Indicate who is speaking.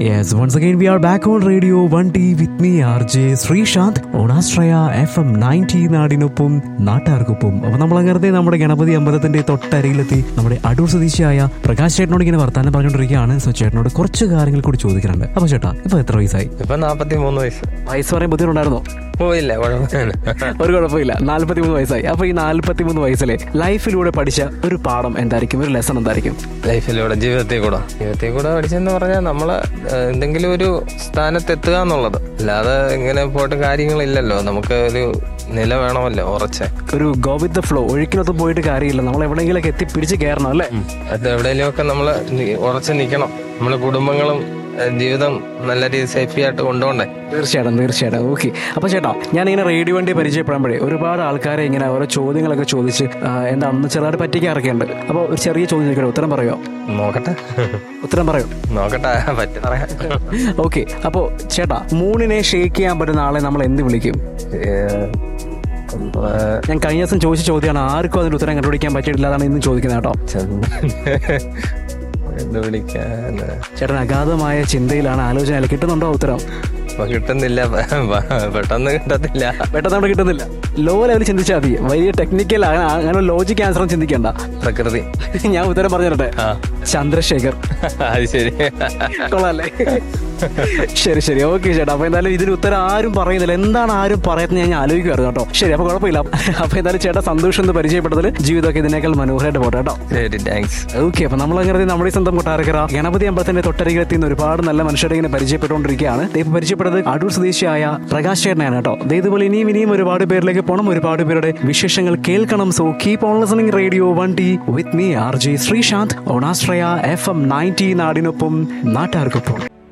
Speaker 1: Yes, once again we are back on Radio 1T with me RJ Sreesanth on Astraya FM 90 നാടിനൊപ്പം നാട്ടാർക്കൊപ്പം അപ്പൊ നമ്മൾ അങ്ങനത്തെ നമ്മുടെ ഗണപതി അമ്പലത്തിന്റെ തൊട്ടരികിലെത്തി നമ്മുടെ അടൂർ സ്വദേശിയായ പ്രകാശ് ചേട്ടനോട് ഇങ്ങനെ വർത്താനം പറഞ്ഞുകൊണ്ടിരിക്കുകയാണ് സോ ചേട്ടനോട് കുറച്ച് കാര്യങ്ങൾ കൂടി ചോദിക്കാനുണ്ട് അപ്പൊ ചേട്ടാ ഇപ്പൊ എത്ര വയസ്സായി
Speaker 2: ഇപ്പൊ നാപ്പത്തി മൂന്ന് വയസ്സ്
Speaker 1: വയസ്സ് പറയാൻ ബുദ്ധിമുട്ടുണ്ടായിരുന്നോ
Speaker 2: പോയില്ല കുഴപ്പമില്ല
Speaker 1: ഒരു കുഴപ്പമില്ല നാല്പത്തി മൂന്ന് വയസ്സായി അപ്പൊ ഈ നാല്പത്തി മൂന്ന് വയസ്സിലെ ലൈഫിലൂടെ പഠിച്ച ഒരു പാഠം എന്തായിരിക്കും ഒരു ലെസൺ എന്തായിരിക്കും
Speaker 2: ലൈഫിലൂടെ ജീവിതത്തിൽ കൂടെ ജീവിതത്തിൽ കൂടെ പഠിച്ചെന്ന് പറഞ്ഞാൽ നമ്മള് ഏഹ്, എന്തെങ്കിലും ഒരു സ്ഥാനത്ത് എത്തുക എന്നുള്ളത് അല്ലാതെ ഇങ്ങനെ പോയിട്ട് കാര്യങ്ങളില്ലല്ലോ നമുക്ക് ഒരു നില വേണമല്ലോ ഉറച്ച
Speaker 1: ഒരു ഗോ വിത്ത് ദ ഫ്ലോ ഒഴുക്കിനൊത്ത് പോയിട്ട് കാര്യമില്ല നമ്മൾ എവിടെയെങ്കിലൊക്കെ എത്തി പിടിച്ച് കയറണം അല്ലേ
Speaker 2: അത് എവിടെയെങ്കിലുമൊക്കെ നമ്മള് നി- ഉറച്ചു നിൽക്കണം നമ്മളെ കുടുംബങ്ങളും ഏഹ്, ജീവിതം നല്ല രീതിയിൽ സേഫി ആയിട്ട് കൊണ്ടുപോകണ്ടേ
Speaker 1: തീർച്ചയായിട്ടും തീർച്ചയായിട്ടും ഓക്കെ അപ്പൊ ചേട്ടാ ഞാൻ ഇങ്ങനെ റേഡിയോ വണ്ടി പരിചയപ്പെടുമ്പോഴേ ഒരുപാട് ആൾക്കാരെ ഇങ്ങനെ ഓരോ ചോദ്യങ്ങളൊക്കെ ചോദിച്ച് ആ, എന്താ അന്ന് ചെറുതായിട്ട് പറ്റിക്കാറൊക്കെ ഉണ്ട് അപ്പോൾ ഒരു ചെറിയ ചോദ്യം ചോദിക്കട്ടെ ഉത്തരം പറയോ
Speaker 2: നോക്കട്ടെ
Speaker 1: ഉത്തരം പറയോ
Speaker 2: നോക്കട്ടെ പറ്റും പറയാം
Speaker 1: ഓക്കെ അപ്പോൾ ചേട്ടാ മൂണിനെ ഷേക്ക് ചെയ്യാൻ പറ്റുന്ന ആളെ നമ്മൾ എന്ത് വിളിക്കും
Speaker 2: ഏഹ്, ഏഹ്,
Speaker 1: ഞാൻ കഴിഞ്ഞ ദിവസം ചോദിച്ച ചോദ്യമാണ് ആർക്കും അതിന് ഉത്തരം കണ്ടുപിടിക്കാൻ പറ്റിയിട്ടില്ല അതാണ് ഇന്നും ചോദിക്കുന്നത് കേട്ടോ
Speaker 2: ചന്ദ്രൻ എന്ത് വിളിക്കാൻ
Speaker 1: ചേട്ടൻ അഗാധമായ ചിന്തയിലാണ് ആലോചന കിട്ടുന്നുണ്ടോ ഉത്തരം
Speaker 2: ഇപ്പൊ കിട്ടുന്നില്ല പെട്ടെന്ന് കിട്ടത്തില്ല
Speaker 1: പെട്ടെന്ന് അവിടെ കിട്ടുന്നില്ല ലോ ലെവലിൽ ചിന്തിച്ചാൽ മതി വലിയ ടെക്നിക്കൽ അങ്ങനെ ലോജിക് ആൻസറും ചിന്തിക്കണ്ട
Speaker 2: പ്രകൃതി
Speaker 1: ഞാൻ ഉത്തരം പറഞ്ഞു തരട്ടെ
Speaker 2: ആ
Speaker 1: ചന്ദ്രശേഖർ
Speaker 2: അത് ശരി
Speaker 1: കൊള്ളാല്ലേ ശരി ശരി ഓക്കെ ചേട്ടാ അപ്പൊ എന്തായാലും ഇതിന് ഉത്തരം ആരും പറയുന്നില്ല എന്താണ് ആരും പറയുന്നത് ഞാൻ ആലോചിക്കുമായിരുന്നു കേട്ടോ ശരി അപ്പൊ കുഴപ്പമില്ല അപ്പൊ എന്തായാലും ചേട്ടാ സന്തോഷം എന്ന് പരിചയപ്പെട്ടതിൽ ജീവിതമൊക്കെ ഇതിനേക്കാൾ മനോഹരമായിട്ട് പോട്ടെ കേട്ടോ
Speaker 2: ശരി താങ്ക്സ്
Speaker 1: ഓക്കെ അപ്പൊ നമ്മൾ അങ്ങനെ നമ്മുടെ ഈ സ്വന്തം കൊട്ടാരക്കര ഗണപതി അമ്പലത്തിന്റെ തൊട്ടരികിലെത്തി നിന്ന് ഒരുപാട് നല്ല മനുഷ്യരെ ഇങ്ങനെ പരിചയപ്പെട്ടുകൊണ്ടിരിക്കുകയാണ് ദേ ഇപ്പൊ പരിചയപ്പെട്ടത് അടൂർ സ്വദേശിയായ പ്രകാശ് ചേട്ടനാണ് കേട്ടോ ദേ ഇതുപോലെ ഇനിയും ഇനിയും ഒരുപാട് പേരിലേക്ക് പോകണം ഒരുപാട് പേരുടെ വിശേഷങ്ങൾ കേൾക്കണം so keep on listening radio one T with me R J Sreesanth ഓണാശ്രയ എഫ് എം നയൻറ്റി നാടിനൊപ്പം നാട്ടാർക്കൊപ്പം